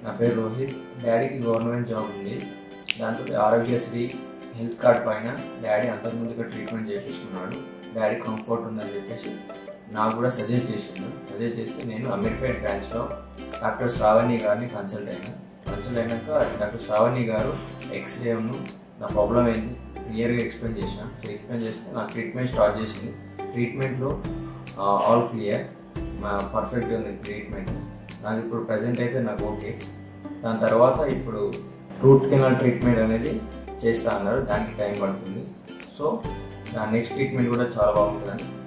నా పేరు రోహిత్ డాడీకి గవర్నమెంట్ జాబ్ ఉంది దాంతో ఆరోగ్యశ్రీ హెల్త్ కార్డ్ పైన డాడీ అంతకుముందుగా ట్రీట్మెంట్ చేసేసుకున్నాడు డాడీ కంఫర్ట్ ఉందని చెప్పేసి నాకు కూడా సజెస్ట్ చేసిండు సజెస్ట్ చేస్తే నేను అమీర్పేట్ బ్రాంచ్లో డాక్టర్ శ్రావణి గారిని కన్సల్ట్ అయినా కన్సల్ట్ అయినాక డాక్టర్ శ్రావణి గారు ఎక్స్రేను నా ప్రాబ్లం ఏంది క్లియర్గా ఎక్స్ప్లెయిన్ చేసిన సో ఎక్స్ప్లెయిన్ చేస్తే నా ట్రీట్మెంట్ స్టార్ట్ చేసింది ట్రీట్మెంట్లో ఆల్ క్లియర్ మా పర్ఫెక్ట్ ఉంది ట్రీట్మెంట్ నాకు ఇప్పుడు ప్రజెంట్ అయితే నాకు ఓకే దాని తర్వాత ఇప్పుడు రూట్ కెనాల్ ట్రీట్మెంట్ అనేది చేస్తా అన్నారు దానికి టైం పడుతుంది సో దాని నెక్స్ట్ ట్రీట్మెంట్ కూడా చాలా బాగుంటుందని